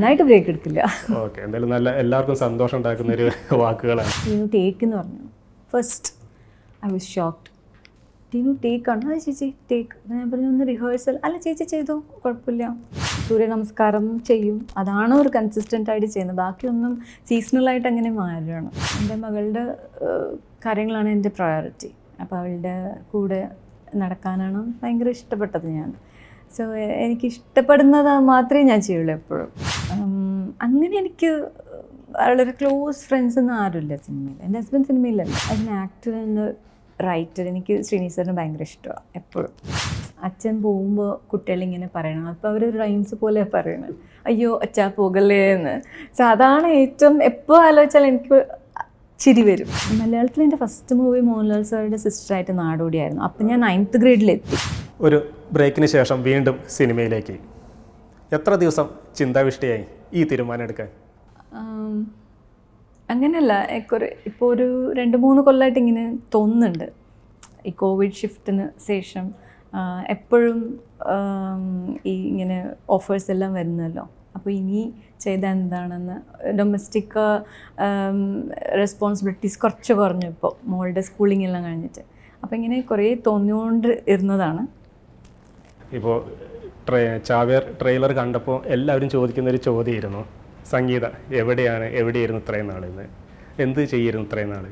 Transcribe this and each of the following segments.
അതിനായിട്ട് ബ്രേക്ക് എടുക്കില്ല ഓക്കെ എന്തായാലും നല്ല എല്ലാവർക്കും സന്തോഷം ഉണ്ടാക്കുന്ന ഒരു വാക്കുകളാണ് ടീനു ടേക്ക് എന്ന് പറഞ്ഞു ഫസ്റ്റ് ഐ വാസ് ഷോക്ക്ഡ് ടീനു ടേക്ക് ആണ് ആ ചേച്ചി ടേക്ക് ഞാൻ പറഞ്ഞു ഒന്ന് റിഹേഴ്സൽ അല്ല ചേച്ചി ചെയ്തോ കുഴപ്പമില്ല സൂര്യ നമസ്കാരം ചെയ്യും അതാണ് ഒരു കൺസിസ്റ്റൻ്റ് ആയിട്ട് ചെയ്യുന്നത് ബാക്കിയൊന്നും സീസണലായിട്ട് അങ്ങനെ മാറുകയാണ് എൻ്റെ മകളുടെ ഏഹ്, കാര്യങ്ങളാണ് എൻ്റെ പ്രയോറിറ്റി അപ്പോൾ അവളുടെ കൂടെ നടക്കാനാണ് ഭയങ്കര ഇഷ്ടപ്പെട്ടത് ഞാൻ സോ എനിക്ക് ഇഷ്ടപ്പെടുന്നത് മാത്രമേ ഞാൻ ചെയ്യുള്ളൂ എപ്പോഴും ഉം, അങ്ങനെ എനിക്ക് വളരെ ക്ലോസ് ഫ്രണ്ട്സ് ഒന്നും ആരുമില്ല സിനിമയിൽ എൻ്റെ ഹസ്ബൻഡ് സിനിമയിലല്ല അതിന് ആക്ടർ ആൻഡ് റൈറ്റർ എനിക്ക് ശ്രീനിധി സാറിന് ഭയങ്കര ഇഷ്ടമാണ് എപ്പോഴും അച്ഛൻ പോകുമ്പോൾ കുട്ടികളിങ്ങനെ പറയണം അപ്പോൾ അവർ റൈംസ് പോലെ പറയണത് അയ്യോ അച്ഛാ പോകല്ലേ എന്ന് സോ അതാണ് ഏറ്റവും എപ്പോൾ ആലോചിച്ചാൽ എനിക്ക് ചിരി വരും മലയാളത്തിൽ എൻ്റെ ഫസ്റ്റ് മൂവി മോഹൻലാൽ സാറുടെ സിസ്റ്ററായിട്ട് നാടോടിയായിരുന്നു അപ്പം ഞാൻ നയൻത്ത് ഗ്രേഡിലെത്തി ഒരു ബ്രേക്കിന് ശേഷം വീണ്ടും സിനിമയിലേക്ക് എത്ര ദിവസം ചിന്താവിഷ്ടയായി ഈ തീരുമാനം എടുക്കാൻ ആം, അങ്ങനെയല്ല കുറേ ഇപ്പോൾ ഒരു രണ്ട് മൂന്ന് കൊല്ലമായിട്ട് ഇങ്ങനെ തോന്നുന്നുണ്ട് ഈ കോവിഡ് ഷിഫ്റ്റിന് ശേഷം ആ, എപ്പോഴും ആം, ഈ ഇങ്ങനെ ഓഫേഴ്സ് എല്ലാം വരുന്നല്ലോ അപ്പോൾ ഇനി ചെയ്താൽ എന്താണെന്ന് ഡൊമസ്റ്റിക് റെസ്പോൺസിബിലിറ്റീസ് കുറച്ച് കുറഞ്ഞു ഇപ്പോൾ മോളുടെ സ്കൂളിംഗ് എല്ലാം കഴിഞ്ഞിട്ട് അപ്പോൾ ഇങ്ങനെ കുറേ തോന്നിയോണ്ട് ഇരുന്നതാണ് ഇപ്പോൾ ട്രെ ചാവേർ ട്രെയിലർ കണ്ടപ്പോൾ എല്ലാവരും ചോദിക്കുന്ന ഒരു ചോദ്യമായിരുന്നു സംഗീത എവിടെയാണ് എവിടെയായിരുന്നു ഇത്രയും നാളെന്ന് എന്ത് ചെയ്യായിരുന്നു ഇത്രയും നാൾ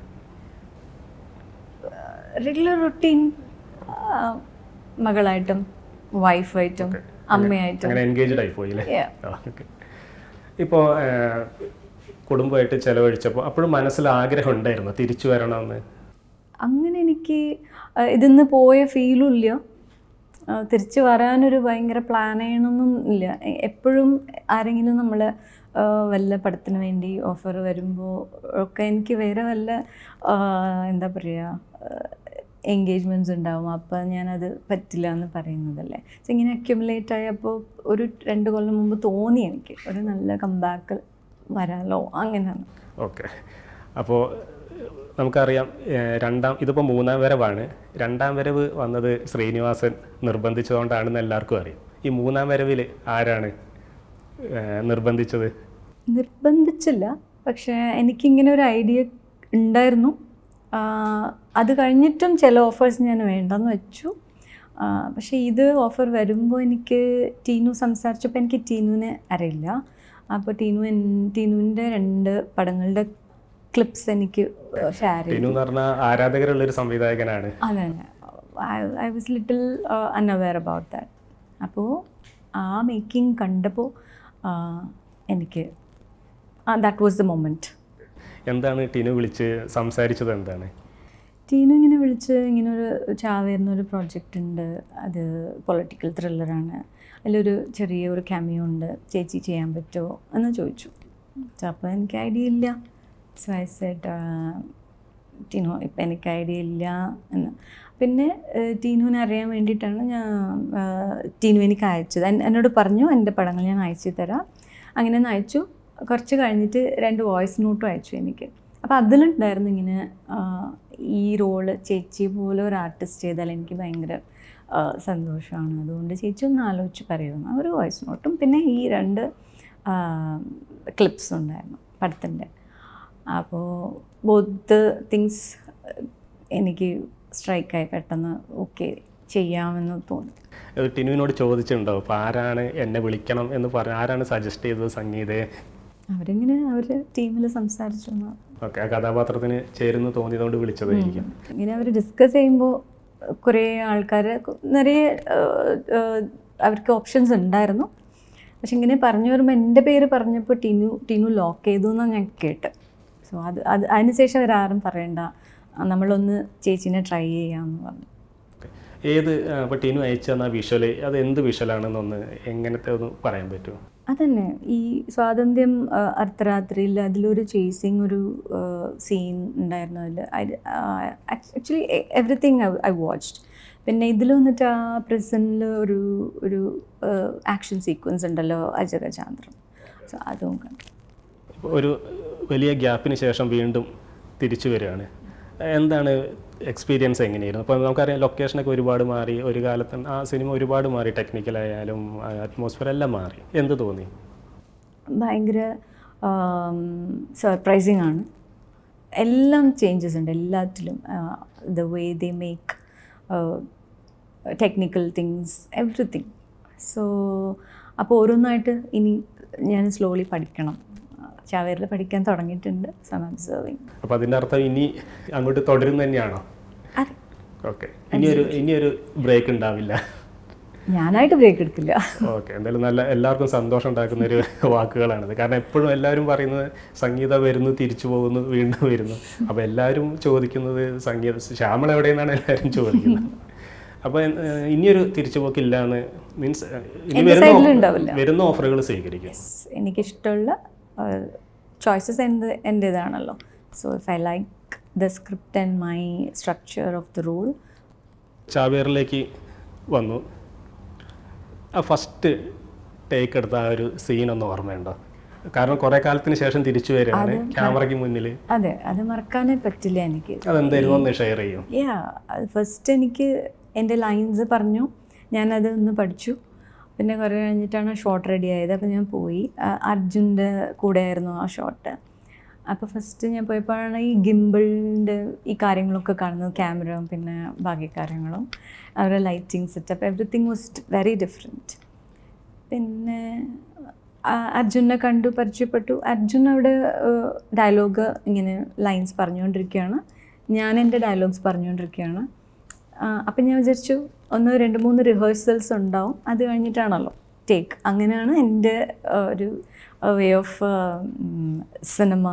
റെഗുലർ റൊട്ടീൻ മകളായിട്ടും വൈഫായിട്ടും അമ്മയായിട്ടും അങ്ങനെ എൻഗേജ്ഡ് ആയി പോയില്ലേ Yeah. ഓക്കെ ഇപ്പോൾ കുടുംബമായിട്ട് ചിലവഴിച്ചപ്പോൾ അപ്പോഴും മനസ്സിൽ ആഗ്രഹം ഉണ്ടായിരുന്നു തിരിച്ചു വരണമെന്ന് അങ്ങനെ എനിക്ക് ആ, ഇതിന്ന് പോയ ഫീലും ഇല്ല ആ, തിരിച്ച് വരാനൊരു ഭയങ്കര പ്ലാൻ ചെയ്യണമെന്നും ഇല്ല എ- എപ്പോഴും ആരെങ്കിലും നമ്മൾ വല്ല പടത്തിന് വേണ്ടി ഓഫർ വരുമ്പോൾ ഒക്കെ എനിക്ക് വേറെ വല്ല ആ, എന്താ പറയുക എൻഗേജ്മെൻറ്റ്സ് ഉണ്ടാവും അപ്പോൾ ഞാനത് പറ്റില്ല എന്ന് പറയുന്നതല്ലേ സോ ഇങ്ങനെ അക്യുമുലേറ്റ് ആയപ്പോൾ ഒരു രണ്ട് കൊല്ലം മുമ്പ് തോന്നി എനിക്ക് ഒരു നല്ല കമ്പാക്ക് വരാലോ അങ്ങനെയാണ് ഓക്കെ അപ്പോൾ നമുക്കറിയാം ഏഹ്, രണ്ടാം ഇതിപ്പോൾ മൂന്നാം വരവാണ് രണ്ടാം വരവ് വന്നത് ശ്രീനിവാസൻ നിർബന്ധിച്ചതുകൊണ്ടാണെന്ന് എല്ലാവർക്കും അറിയാം ഈ മൂന്നാം വരവിൽ ആരാണ് ഏഹ്, നിർബന്ധിച്ചത് നിർബന്ധിച്ചില്ല പക്ഷേ എനിക്കിങ്ങനെ ഒരു ഐഡിയ ഉണ്ടായിരുന്നു ആ, അത് കഴിഞ്ഞിട്ടും ചില ഓഫേഴ്സ് ഞാൻ വേണ്ടെന്ന് വെച്ചു ആ, പക്ഷേ ഇത് ഓഫർ വരുമ്പോൾ എനിക്ക് ടീനു സംസാരിച്ചപ്പോൾ എനിക്ക് ടീനുവിനെ അറിയില്ല അപ്പോൾ ടീനു എൻ- ടീനുവിൻ്റെ രണ്ട് പടങ്ങളുടെ ക്ലിപ്സ് എനിക്ക് ഷെയർ ചെയ്തു ടിനു എന്ന് പറഞ്ഞാൽ ആരാധകരുള്ളൊരു സംവിധായകനാണ് അതെ I was little unaware about that അപ്പോൾ ആ മേക്കിംഗ് കണ്ടപ്പോൾ എനിക്ക് ദാറ്റ് വാസ് ദ മൊമെൻറ്റ് എന്താണ് ടിനു വിളിച്ച് സംസാരിച്ചത് എന്താണ് ടീനു ഇങ്ങനെ വിളിച്ച് ഇങ്ങനെ ഒരു ചാവേർന്ന ഒരു പ്രോജക്റ്റ് ഉണ്ട് അത് പൊളിറ്റിക്കൽ ത്രില്ലറാണ് അതിലൊരു ചെറിയ ഒരു ക്യാമിയോ ഉണ്ട് ചേച്ചി ചെയ്യാൻ പറ്റുമോ എന്ന് ചോദിച്ചു So, അപ്പോൾ എനിക്ക് ഐഡിയ ഇല്ല സോ ഐ സെഡ് ടീനു ഇപ്പം എനിക്ക് ഐഡിയ ഇല്ല എന്ന് പിന്നെ ഏഹ്, ടീനുവിനെ അറിയാൻ വേണ്ടിയിട്ടാണ് ഞാൻ ഏഹ്, ടീനു എനിക്ക് അയച്ചത് എൻ- എന്നോട് പറഞ്ഞു എൻ്റെ പടങ്ങൾ ഞാൻ അയച്ചു തരാം അങ്ങനെ ഒന്ന് അയച്ചു കുറച്ച് കഴിഞ്ഞിട്ട് രണ്ട് വോയിസ് നോട്ടും അയച്ചു എനിക്ക് അപ്പോൾ അതിലുണ്ടായിരുന്നു ഇങ്ങനെ ആ, ഈ റോള് ചേച്ചി പോലെ ഒരു ആർട്ടിസ്റ്റ് ചെയ്താൽ എനിക്ക് ഭയങ്കര ആ, സന്തോഷമാണ് അതുകൊണ്ട് ചേച്ചി ഒന്ന് ആലോചിച്ച് പറയുമെന്ന് ഒരു വോയിസ് നോട്ടും പിന്നെ ഈ രണ്ട് ക്ലിപ്സ് ഉണ്ടായിരുന്നു പടത്തിൻ്റെ അപ്പോൾ ബോത്ത് തിങ്സ് എനിക്ക് സ്ട്രൈക്കായി പെട്ടെന്ന് ഓക്കെ ചെയ്യാമെന്ന് തോന്നി അത് ടിനുവിനോട് ചോദിച്ചിട്ടുണ്ടോ അപ്പോൾ ആരാണ് എന്നെ വിളിക്കണം എന്ന് പറഞ്ഞ ആരാണ് സജസ്റ്റ് ചെയ്തത് സംഗീതയെ അവരിങ്ങനെ അവർ ടീമിൽ സംസാരിച്ചു എന്ന് ഓക്കെ ആ കഥാപാത്രത്തിന് ചേരുന്നു തോന്നിയതുകൊണ്ട് വിളിച്ചതായിരിക്കും ഇങ്ങനെ അവർ ഡിസ്കസ് ചെയ്യുമ്പോൾ കുറേ ആൾക്കാർ നിറയെ ഏഹ്, ഏഹ്, അവർക്ക് ഓപ്ഷൻസ് ഉണ്ടായിരുന്നു പക്ഷെ ഇങ്ങനെ പറഞ്ഞു വരുമ്പോൾ എൻ്റെ പേര് പറഞ്ഞപ്പോൾ ടീനു ടീനു ലോക്ക് ചെയ്തു എന്നാണ് ഞാൻ കേട്ട് സോ അത് അത് അതിനുശേഷം അവരാരും പറയണ്ട ആ, നമ്മളൊന്ന് ചേച്ചീനെ ട്രൈ ചെയ്യാമെന്ന് പറഞ്ഞു Okay. ഏത് അപ്പോൾ ടിനു അയച്ചു തന്ന വിഷ്വൽ അത് എന്ത് വിഷ്വലാണെന്നൊന്ന് എങ്ങനത്തെ ഒന്ന് പറയാൻ പറ്റുമോ അതന്നെ ഈ സ്വാതന്ത്ര്യം ആ, അർദ്ധരാത്രിയിൽ അതിലൊരു ചേസിങ് ഒരു സീൻ ഉണ്ടായിരുന്നു അതിൽ ആക്ച്വലി എവറിത്തിങ് ഐ വാച്ച്ഡ് പിന്നെ ഇതിൽ വന്നിട്ട് ആ പ്രസൻറ്റിൽ ഒരു ഒരു ആക്ഷൻ സീക്വൻസ് ഉണ്ടല്ലോ അജഗചാന്ദ്രം സോ അതും കണ്ടു ഇപ്പോൾ ഒരു വലിയ ഗ്യാപ്പിന് ശേഷം വീണ്ടും തിരിച്ചു വരികയാണ് എന്താണ് എക്സ്പീരിയൻസ് എങ്ങനെയായിരുന്നു അപ്പോൾ നമുക്കറിയാം ലൊക്കേഷനൊക്കെ ഒരുപാട് മാറി ഒരു കാലത്ത് ആ സിനിമ ഒരുപാട് മാറി ടെക്നിക്കലായാലും അറ്റ്മോസ്ഫിയർ എല്ലാം മാറി എന്ത് തോന്നി ഭയങ്കര സർപ്രൈസിങ് ആണ് എല്ലാം ചേഞ്ചസ് ഉണ്ട് എല്ലാത്തിലും the way they make technical things everything so അപ്പോൾ ഓരോന്നായിട്ട് ഇനി ഞാൻ സ്ലോലി പഠിക്കണം ചാവേറിൽ പഠിക്കാൻ തുടങ്ങിയിട്ടുണ്ട് സോ ഐം ഒബ്സർവിങ് അപ്പോൾ അതിൻ്റെ അർത്ഥം ഇനി അങ്ങോട്ട് തുടരും തന്നെയാണോ അതെ ഓക്കെ ഇനിയൊരു ഇനിയൊരു ബ്രേക്ക് ഉണ്ടാവില്ല ഞാനായിട്ട് ബ്രേക്ക് എടുക്കില്ല ഓക്കെ എന്തായാലും നല്ല എല്ലാവർക്കും സന്തോഷം ഉണ്ടാക്കുന്ന ഒരു വാക്കുകളാണിത് കാരണം എപ്പോഴും എല്ലാവരും പറയുന്നത് സംഗീത വരുന്നു തിരിച്ചു പോകുന്നു വീണ്ടും വരുന്നു അപ്പോൾ എല്ലാവരും ചോദിക്കുന്നത് സംഗീത ശ്യാമൾ എവിടെയെന്നാണ് എല്ലാവരും ചോദിക്കുന്നത് അപ്പോൾ ഏഹ്, ഇനിയൊരു തിരിച്ചുപോക്കില്ല എന്ന് മീൻസ് ഇനി എൻ്റെ വരുന്ന side ൽ ഓ- ഉണ്ടാവില്ല. വരുന്ന ഓഫറുകൾ സ്വീകരിക്കും എനിക്കിഷ്ടമുള്ള ചോയ്സസ് എൻ്റെ എൻ്റേതാണല്ലോ so if I like the script and my structure of the role ചാവേറിലേക്ക് വന്നു ആ ഫസ്റ്റ് ടേക്ക് എടുത്ത ആ ഒരു സീനൊന്നും ഓർമ്മയുണ്ടോ കാരണം കുറേ കാലത്തിന് ശേഷം തിരിച്ചു വരികയാണ് ക്യാമറയ്ക്ക് മുന്നിൽ അതെ അത് മറക്കാനേ പറ്റില്ല എനിക്ക് അതെന്തായിരുന്നു ഒന്ന് ഷെയർ ചെയ്യും യാ ഫസ്റ്റ് എനിക്ക് എൻ്റെ ലൈൻസ് പറഞ്ഞു ഞാനത് ഒന്ന് പഠിച്ചു പിന്നെ കുറേ കഴിഞ്ഞിട്ടാണ് ഷോട്ട് റെഡി ആയത് അപ്പോൾ ഞാൻ പോയി ആ, അർജുൻ്റെ കൂടെയായിരുന്നു ആ ഷോട്ട് അപ്പോൾ ഫസ്റ്റ് ഞാൻ പോയപ്പോഴാണ് ഈ ഗിംബിളിൻ്റെ ഈ കാര്യങ്ങളൊക്കെ കാണുന്നത് ക്യാമറ പിന്നെ ബാക്കി കാര്യങ്ങളും അവരുടെ lighting setup everything was very different പിന്നെ ആ, അർജുനെ കണ്ടു പരിചയപ്പെട്ടു അർജുൻ അവിടെ ഡയലോഗ് ഇങ്ങനെ ലൈൻസ് പറഞ്ഞുകൊണ്ടിരിക്കുകയാണ് ഞാൻ എൻ്റെ ഡയലോഗ്സ് പറഞ്ഞുകൊണ്ടിരിക്കുകയാണ് ആ, അപ്പം ഞാൻ വിചാരിച്ചു ഒന്ന് രണ്ട് മൂന്ന് റിഹേഴ്സൽസ് ഉണ്ടാവും അത് കഴിഞ്ഞിട്ടാണല്ലോ ടേക്ക് അങ്ങനെയാണ് എൻ്റെ ആ, ഒരു വേ ഓഫ് സിനിമ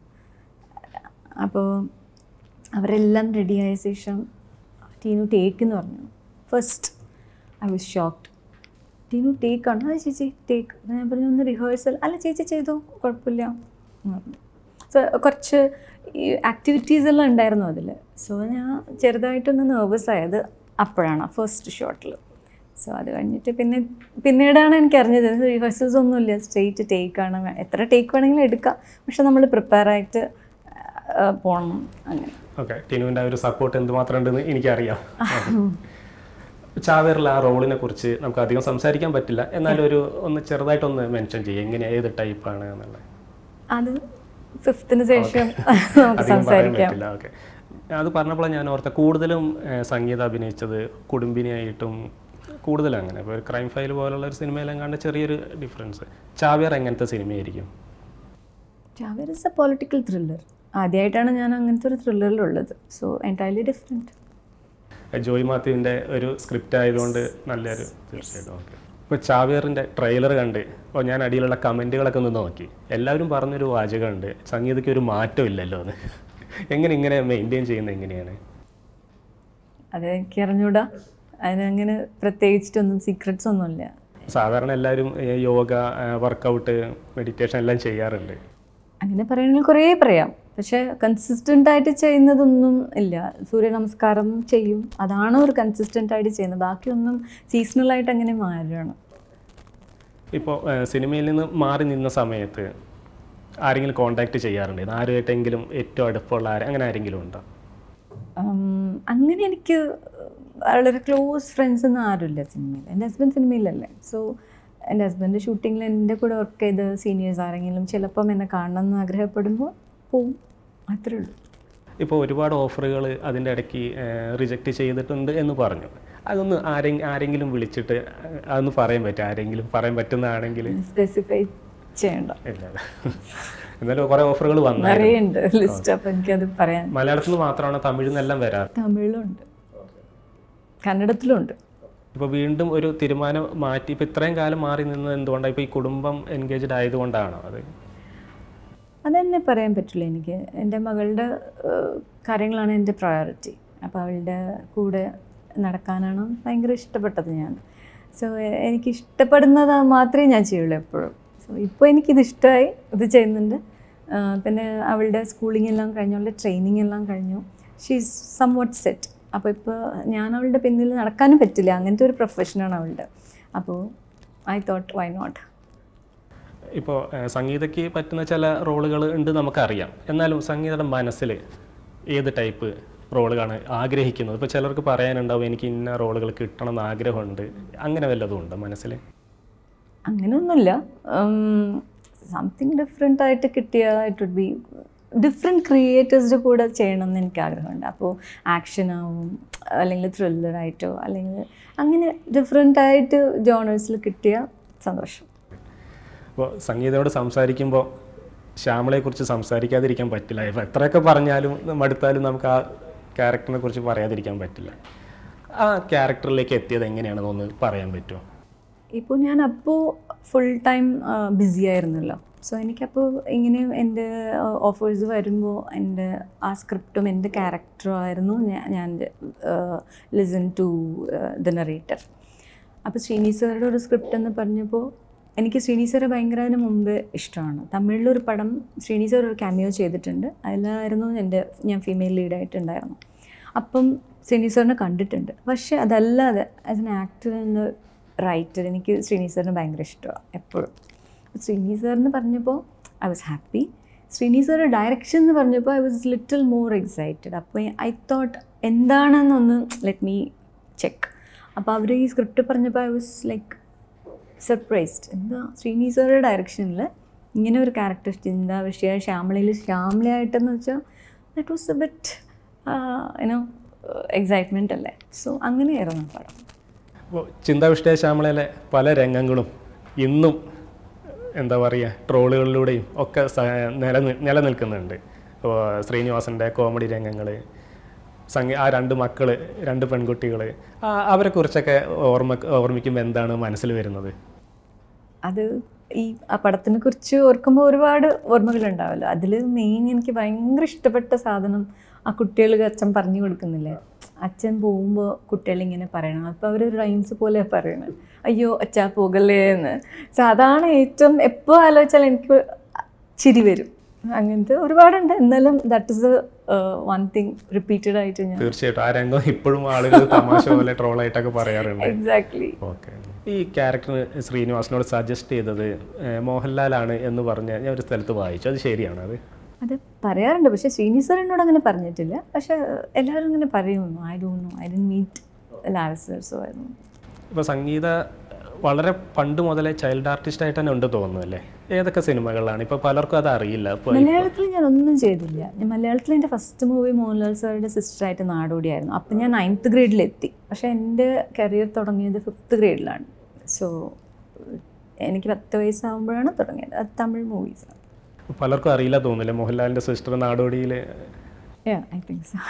അപ്പോൾ അവരെല്ലാം റെഡിയായ ശേഷം ടീനു ടേക്ക് എന്ന് പറഞ്ഞു ഫസ്റ്റ് ഐ വാസ് ഷോക്ക്ഡ് ടീനു ടേക്ക് ആണ് അത് ചേച്ചി ടേക്ക് ഞാൻ പറഞ്ഞു ഒന്ന് റിഹേഴ്സൽ അല്ല ചേച്ചി ചെയ്തോ കുഴപ്പമില്ല സോ കുറച്ച് ഈ ആക്ടിവിറ്റീസ് എല്ലാം ഉണ്ടായിരുന്നു അതിൽ സോ ഞാൻ ചെറുതായിട്ടൊന്ന് നെർവസ് ആയത് അപ്പോഴാണ് ഫസ്റ്റ് ഷോട്ടിൽ സോ അത് കഴിഞ്ഞിട്ട് പിന്നെ പിന്നീടാണ് എനിക്ക് അറിഞ്ഞത് റിഹേഴ്സൽസ് ഒന്നുമില്ല സ്ട്രെയിറ്റ് ടേക്കാണ് എത്ര ടേക്ക് വേണമെങ്കിലും എടുക്കാം പക്ഷെ നമ്മൾ പ്രിപ്പയർ ആയിട്ട് ആ, പോകണം അങ്ങനെ ഓക്കെ ടിനുവിൻ്റെ ആ ഒരു സപ്പോർട്ട് എന്തുമാത്രം ഉണ്ടെന്ന് എനിക്കറിയാം ചാവേറിൽ ആ റോളിനെ കുറിച്ച് നമുക്ക് അധികം സംസാരിക്കാൻ പറ്റില്ല എന്നാലും ഒരു ഒന്ന് ചെറുതായിട്ടൊന്ന് മെൻഷൻ ചെയ്യും എങ്ങനെ ഏത് ടൈപ്പാണ് എന്നുള്ളത് അത് ഫിഫ്ത്തിന് ശേഷം നമുക്ക് അധികം പറയാൻ സംസാരിക്കാം പറ്റില്ല ഓക്കെ അത് പറഞ്ഞപ്പോൾ ഞാൻ ഓർത്ത കൂടുതലും ഏഹ്, സംഗീത അഭിനയിച്ചത് കുടുംബിനിയായിട്ടും കൂടുതൽ അങ്ങനെ ഇപ്പോൾ ഒരു ക്രൈം ഫയൽ പോലുള്ള ഒരു സിനിമയിലും കണ്ട ചെറിയൊരു ഡിഫറൻസ് ചാവേർ എങ്ങനത്തെ സിനിമയായിരിക്കും ചാവേർ ഇസ് എ പൊളിറ്റിക്കൽ ത്രില്ലർ ആദ്യമായിട്ടാണ് ഞാൻ അങ്ങനത്തെ ഒരു ത്രില്ലറിലുള്ളത് സോ എൻറ്റയർലി ഡിഫറെൻറ്റ് ജോയ് മാത്യുവിൻ്റെ ഒരു സ്ക്രിപ്റ്റ് ആയതുകൊണ്ട് നല്ലൊരു തീർച്ചയായിട്ടും ഓക്കെ ഇപ്പോൾ ചാവേറിൻ്റെ ട്രെയിലർ കണ്ട് അപ്പോൾ ഞാൻ അടിയിലുള്ള കമൻറ്റുകളൊക്കെ ഒന്ന് നോക്കി എല്ലാവരും പറഞ്ഞൊരു വാചകമുണ്ട് സംഗീതയ്ക്ക് ഒരു മാറ്റം ഇല്ലല്ലോ എന്ന് എങ്ങനെ ഇങ്ങനെ മെയിൻറ്റെയിൻ ചെയ്യുന്നത് എങ്ങനെയാണ് അത് എനിക്ക് അറിഞ്ഞൂടാ അതിനങ്ങനെ പ്രത്യേകിച്ചിട്ടൊന്നും സീക്രട്സ് ഒന്നുമില്ല സാധാരണ എല്ലാവരും ഏ, യോഗ വർക്കൗട്ട് മെഡിറ്റേഷൻ എല്ലാം ചെയ്യാറുണ്ട് അങ്ങനെ പറയണമെങ്കിൽ കുറേ പറയാം പക്ഷേ കൺസിസ്റ്റൻ്റ് ആയിട്ട് ചെയ്യുന്നതൊന്നും ഇല്ല സൂര്യ നമസ്കാരം ചെയ്യും അതാണ് ഒരു കൺസിസ്റ്റൻ്റ് ആയിട്ട് ചെയ്യുന്നത് ബാക്കിയൊന്നും സീസണലായിട്ട് അങ്ങനെ മാറുകയാണ് ഇപ്പോൾ സിനിമയിൽ നിന്ന് മാറി നിന്ന സമയത്ത് ആരെങ്കിലും കോണ്ടാക്ട് ചെയ്യാറുണ്ട് ഇത് ആരുമായിട്ടെങ്കിലും ഏറ്റവും അടുപ്പമുള്ള ആര് അങ്ങനെ ആരെങ്കിലും ഉണ്ടോ ഉം, അങ്ങനെ എനിക്ക് വളരെ ക്ലോസ് ഫ്രണ്ട്സ് ഒന്നും ആരുമില്ല സിനിമയിൽ എൻ്റെ ഹസ്ബൻഡ് സിനിമയിലല്ലേ സോ എൻ്റെ ഹസ്ബൻഡ് ഷൂട്ടിങ്ങിൽ എൻ്റെ കൂടെ വർക്ക് ചെയ്ത സീനിയേഴ്സ് ആരെങ്കിലും ചിലപ്പം എന്നെ കാണണം എന്ന് ആഗ്രഹപ്പെടുമ്പോൾ പോവും അത്രേ ഉള്ളൂ ഇപ്പോൾ ഒരുപാട് ഓഫറുകൾ അതിൻ്റെ ഇടയ്ക്ക് റിജക്റ്റ് ചെയ്തിട്ടുണ്ട് എന്ന് പറഞ്ഞു അതൊന്ന് ആരെ ആരെങ്കിലും വിളിച്ചിട്ട് ഏഹ്, അതൊന്ന് പറയാൻ പറ്റും ആരെങ്കിലും പറയാൻ പറ്റുന്നതാണെങ്കിൽ സ്പെസിഫൈ ചെയ്യണ്ട ഇല്ല എന്നാലും കുറേ ഓഫറുകൾ വന്നു നിറയെ ഉണ്ട് ലിസ്റ്റ് അപ്പം എനിക്കത് പറയാൻ മലയാളത്തിൽ നിന്ന് മാത്രമാണ് തമിഴിൽ നിന്നെല്ലാം വരാറ് തമിഴിലുണ്ട് കന്നഡത്തിലുണ്ട് ഇപ്പോൾ വീണ്ടും ഒരു തീരുമാനം മാറ്റി ഇപ്പോൾ ഇത്രയും കാലം മാറി നിന്നത് എന്തുകൊണ്ടാണ് ഇപ്പോൾ ഈ കുടുംബം എൻഗേജ്ഡ് ആയതുകൊണ്ടാണോ അത് അതെന്നെ പറയാൻ പറ്റില്ല എനിക്ക് എൻ്റെ മകളുടെ ഏഹ്, കാര്യങ്ങളാണ് എൻ്റെ പ്രയോറിറ്റി അപ്പോൾ അവളുടെ കൂടെ നടക്കാനാണ് ഭയങ്കര ഇഷ്ടപ്പെട്ടത് ഞാൻ സോ എനിക്ക് ഇഷ്ടപ്പെടുന്നത് മാത്രമേ ഞാൻ ചെയ്യുള്ളൂ എപ്പോഴും സോ ഇപ്പോൾ എനിക്കിത് ഇഷ്ടമായി ഇത് ചെയ്യുന്നുണ്ട് ആഹ് പിന്നെ അവളുടെ സ്കൂളിംഗ് എല്ലാം കഴിഞ്ഞു അവളുടെ ട്രെയിനിങ് എല്ലാം കഴിഞ്ഞു ഷീസ് സം വാട്ട് സെറ്റ് അപ്പോൾ ഇപ്പോൾ ഞാൻ അവളുടെ പിന്നിൽ നടക്കാനും പറ്റില്ല അങ്ങനത്തെ ഒരു പ്രൊഫഷനാണ് അവളുടെ അപ്പോൾ ഐ തോട്ട് വൈ നോട്ട് ഇപ്പോൾ ഏഹ്, സംഗീതയ്ക്ക് പറ്റുന്ന ചില റോളുകൾ ഉണ്ട് നമുക്കറിയാം എന്നാലും സംഗീതയുടെ മനസ്സിൽ ഏത് ടൈപ്പ് റോളുകളാണ് ആഗ്രഹിക്കുന്നത് ഇപ്പോൾ ചിലർക്ക് പറയാനുണ്ടാവും എനിക്ക് ഇന്ന റോളുകൾ കിട്ടണം എന്ന് ആഗ്രഹമുണ്ട് അങ്ങനെ വല്ലതും ഉണ്ടോ മനസ്സിൽ അങ്ങനെയൊന്നുമില്ല സംതിങ് ഡിഫറെൻ്റ് ആയിട്ട് കിട്ടിയ ഇറ്റ് വുഡ് ബി ഡിഫറെൻറ്റ് ക്രിയേറ്റേഴ്സിൻ്റെ കൂടെ ചെയ്യണം എന്ന് എനിക്ക് ആഗ്രഹമുണ്ട് അപ്പോൾ ആക്ഷൻ ആവും അല്ലെങ്കിൽ ത്രില്ലറായിട്ടോ അല്ലെങ്കിൽ അങ്ങനെ ഡിഫറെൻ്റ് ആയിട്ട് ജോണേഴ്സിൽ കിട്ടിയ സന്തോഷം അപ്പോൾ സംഗീതയോട് സംസാരിക്കുമ്പോൾ ശ്യാമളയെക്കുറിച്ച് സംസാരിക്കാതിരിക്കാൻ പറ്റില്ല ഇപ്പോൾ എത്രയൊക്കെ പറഞ്ഞാലും മടുത്താലും നമുക്ക് ആ ക്യാരക്ടറിനെ കുറിച്ച് പറയാതിരിക്കാൻ പറ്റില്ല ആ ക്യാരക്ടറിലേക്ക് എത്തിയത് എങ്ങനെയാണെന്ന് ഒന്ന് പറയാൻ പറ്റുമോ ഇപ്പോൾ ഞാൻ അപ്പോൾ ഫുൾ ടൈം ബിസി ആയിരുന്നല്ലോ സോ എനിക്കപ്പോൾ ഇങ്ങനെ എൻ്റെ ഓഫേഴ്സ് വരുമ്പോൾ എൻ്റെ ആ സ്ക്രിപ്റ്റും എൻ്റെ ക്യാരക്ടറും ആയിരുന്നു ഞാൻ ഞാൻ ലിസൺ ടു ദ നറേറ്റർ അപ്പോൾ ശ്രീനി സാറുടെ ഒരു സ്ക്രിപ്റ്റ് എന്ന് പറഞ്ഞപ്പോൾ എനിക്ക് ശ്രീനി സാറെ ഭയങ്കര അതിന് മുമ്പ് ഇഷ്ടമാണ് തമിഴിലൊരു പടം ശ്രീനി സാർ ഒരു ക്യാമിയോ ചെയ്തിട്ടുണ്ട് അതിലായിരുന്നു എൻ്റെ ഞാൻ ഫീമെയിൽ ലീഡായിട്ടുണ്ടായിരുന്നു അപ്പം ശ്രീനി സാറിനെ കണ്ടിട്ടുണ്ട് പക്ഷേ അതല്ലാതെ as an actor and writer എനിക്ക് ശ്രീനി സാറിന് ഭയങ്കര ഇഷ്ടമാണ് എപ്പോഴും ശ്രീനി സാർ എന്ന് പറഞ്ഞപ്പോൾ ഐ വാസ് ഹാപ്പി ശ്രീനി സാറുടെ ഡയറക്ഷൻ എന്ന് പറഞ്ഞപ്പോൾ I was little more excited അപ്പോൾ ഐ തോട്ട് എന്താണെന്നൊന്ന് ലെറ്റ് മീ ചെക്ക് അപ്പോൾ അവർ ഈ സ്ക്രിപ്റ്റ് പറഞ്ഞപ്പോൾ ഐ വാസ് ലൈക്ക് സർപ്രൈസ്ഡ് എന്താ ശ്രീനി സാറുടെ ഡയറക്ഷനിൽ ഇങ്ങനെ ഒരു ക്യാരക്ടർ ചിന്താ വിഷയ ശ്യാമളയിൽ ശ്യാമളയായിട്ടെന്ന് വെച്ചാൽ that was a bit you know excitement അല്ലേ സോ അങ്ങനെയായിരുന്നു ആ പടം അപ്പോൾ ചിന്താവിഷ്ടയ ശ്യാമളയിലെ പല രംഗങ്ങളും ഇന്നും എന്താ പറയുക ട്രോളുകളിലൂടെയും ഒക്കെ സ- നിലനി നിലനിൽക്കുന്നുണ്ട് ഇപ്പോൾ ശ്രീനിവാസൻ്റെ കോമഡി രംഗങ്ങൾ സംഗീ ആ രണ്ട് മക്കൾ രണ്ട് പെൺകുട്ടികൾ അവരെക്കുറിച്ചൊക്കെ ഓർമ്മ ഓർമ്മിക്കുമ്പോൾ എന്താണ് മനസ്സിൽ വരുന്നത് അത് ഈ ആ പടത്തിനെ കുറിച്ച് ഓർക്കുമ്പോൾ ഒരുപാട് ഓർമ്മകളുണ്ടാവല്ലോ അതിൽ മെയിൻ എനിക്ക് ഭയങ്കര ഇഷ്ടപ്പെട്ട സാധനം ആ കുട്ടികൾക്ക് അച്ഛൻ പറഞ്ഞു കൊടുക്കുന്നില്ലേ അച്ഛൻ പോകുമ്പോൾ കുട്ടികൾ ഇങ്ങനെ പറയണം അപ്പോൾ അവർ റൈംസ് പോലെ പറയണത് അയ്യോ അച്ഛാ പോകല്ലേ എന്ന് സാധാരണ ഏറ്റവും എപ്പോൾ ആലോചിച്ചാൽ എനിക്ക് ചിരി വരും അങ്ങനത്തെ ഒരുപാടുണ്ട് എന്നാലും that is one thing repeated ആയിട്ട് ഞാൻ തീർച്ചയായിട്ടും ആ രംഗം ഇപ്പോഴും ആളുകൾ തമാശ പോലെ ട്രോളായിട്ടൊക്കെ പറയാറുണ്ട് എക്സാക്ട്ലി ഓക്കെ ഈ ക്യാരക്ടർ ശ്രീനിവാസനോട് സജസ്റ്റ് ചെയ്തത് ഏഹ്, മോഹൻലാലാണ് എന്ന് പറഞ്ഞ് ഞാൻ ഒരു സ്ഥലത്ത് വായിച്ചു അത് ശരിയാണ് അത് അത് പറയാറുണ്ട് പക്ഷേ ശ്രീനി സാർ എന്നോട് അങ്ങനെ പറഞ്ഞിട്ടില്ല പക്ഷെ എല്ലാവരും ഇങ്ങനെ പറയുന്നു I don't know I did meet ലാൽസേഴ്സോ ആയിരുന്നു ഇപ്പോൾ സംഗീത വളരെ പണ്ട് മുതലേ ചൈൽഡ് ആർട്ടിസ്റ്റ് ആയിട്ട് തന്നെ ഉണ്ട് തോന്നുന്നു അല്ലേ ഏതൊക്കെ സിനിമകളിലാണ് ഇപ്പോൾ പലർക്കും അത് അറിയില്ല ഇപ്പോൾ മലയാളത്തിൽ ഞാൻ ഒന്നും ചെയ്തില്ല ഞാൻ മലയാളത്തിൽ എൻ്റെ ഫസ്റ്റ് മൂവി മോഹൻലാൽ സാറുടെ സിസ്റ്ററായിട്ട് നാടോടിയായിരുന്നു അപ്പം ഞാൻ നയൻത്ത് ഗ്രേഡിലെത്തി പക്ഷേ എൻ്റെ കരിയർ തുടങ്ങിയത് ഫിഫ്ത്ത് ഗ്രേഡിലാണ് സോ എനിക്ക് പത്ത് വയസ്സാകുമ്പോഴാണ് തുടങ്ങിയത് അത് തമിഴ് മൂവീസാണ് പലർക്കും അറിയില്ല തോന്നുന്നില്ല മോഹൻലാലിൻ്റെ സിസ്റ്റർ നാടോടിയിൽ ഐ തിങ്ക് സോ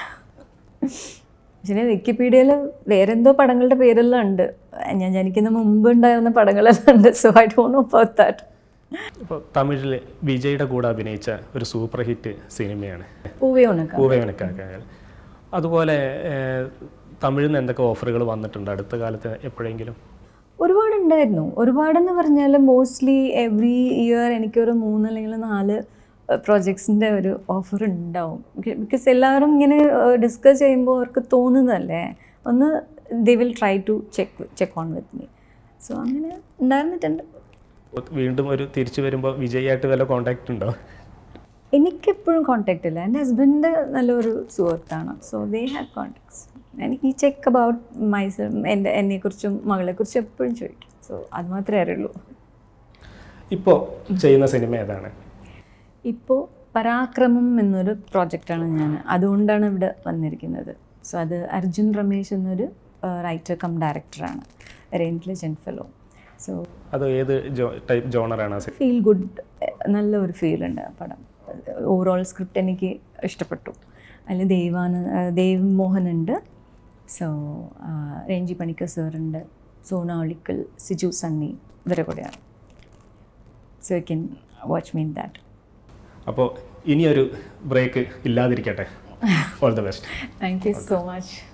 പക്ഷേ വിക്കിപീഡിയയിൽ വേറെന്തോ പടങ്ങളുടെ പേരെല്ലാം ഉണ്ട് ഞാൻ ജനിക്കുന്ന മുമ്പ് ഉണ്ടായിരുന്ന പടങ്ങളെല്ലാം ഉണ്ട് so I don't know about that ഇപ്പോൾ തമിഴിൽ വിജയുടെ കൂടെ അഭിനയിച്ച ഒരു സൂപ്പർ ഹിറ്റ് സിനിമയാണ് പൂവേ ഉണക്ക പൂവയവനക്കാക്കായാൽ അതുപോലെ ഏഹ്, തമിഴിൽ നിന്ന് എന്തൊക്കെ ഓഫറുകൾ വന്നിട്ടുണ്ട് അടുത്ത കാലത്ത് എപ്പോഴെങ്കിലും ഒരുപാടുണ്ടായിരുന്നു ഒരുപാടെന്ന് പറഞ്ഞാൽ മോസ്റ്റ്ലി എവറി ഇയർ എനിക്കൊരു മൂന്ന് അല്ലെങ്കിൽ നാല് പ്രോജക്ട്സിൻ്റെ ഒരു ഓഫർ ഉണ്ടാവും ബിക്കോസ് എല്ലാവരും ഇങ്ങനെ ഡിസ്കസ് ചെയ്യുമ്പോൾ അവർക്ക് തോന്നുന്നതല്ലേ ഒന്ന് they will try to check check on with me so അങ്ങനെ ഉണ്ടായിരുന്നിട്ടുണ്ട് വീണ്ടും ഒരു തിരിച്ചു വരുമ്പോൾ വിജയായിട്ട് വല്ല കോണ്ടാക്ട് ഉണ്ടോ എനിക്കെപ്പോഴും കോണ്ടാക്റ്റ് ഇല്ല എൻ്റെ ഹസ്ബൻഡ് നല്ലൊരു സുഹൃത്താണ് സോ ദേ ഹാവ് കോണ്ടാക്ട്സ് എനിക്ക് ഈ ചെക്ക് അബൌട്ട് മൈസെൽ എൻ്റെ എന്നെക്കുറിച്ചും മകളെക്കുറിച്ചും എപ്പോഴും ചോദിക്കും സോ അത് മാത്രമേ അറിയുള്ളൂ ഇപ്പോൾ ചെയ്യുന്ന സിനിമ ഏതാണ് ഇപ്പോൾ പരാക്രമം എന്നൊരു പ്രോജക്റ്റാണ് ഞാൻ അതുകൊണ്ടാണ് ഇവിടെ വന്നിരിക്കുന്നത് സോ അത് അർജുൻ രമേശ് എന്നൊരു റൈറ്റർ കം ഡയറക്ടറാണ് വെരി ഇൻ്റലിജൻറ്റ് ഫെലോ സോ അത് ഏത് ജോ ടൈപ്പ് ജോണറാണ് ആ സിനിമ ഫീൽ ഗുഡ് നല്ലൊരു ഫീൽ ഉണ്ട് ആ പടം ഓവറോൾ സ്ക്രിപ്റ്റ് എനിക്ക് ഇഷ്ടപ്പെട്ടു അതിൽ ദേവാന ദേവ് മോഹൻ ഉണ്ട് സോ രഞ്ജി പണിക്കർ സാറുണ്ട് സോണ ഒളിക്കൽ സിജു സണ്ണി ഇവരെ കൂടെയാണ് so you can watch mean that അപ്പോൾ ഇനിയൊരു ബ്രേക്ക് ഇല്ലാതിരിക്കട്ടെ all the best thank you so much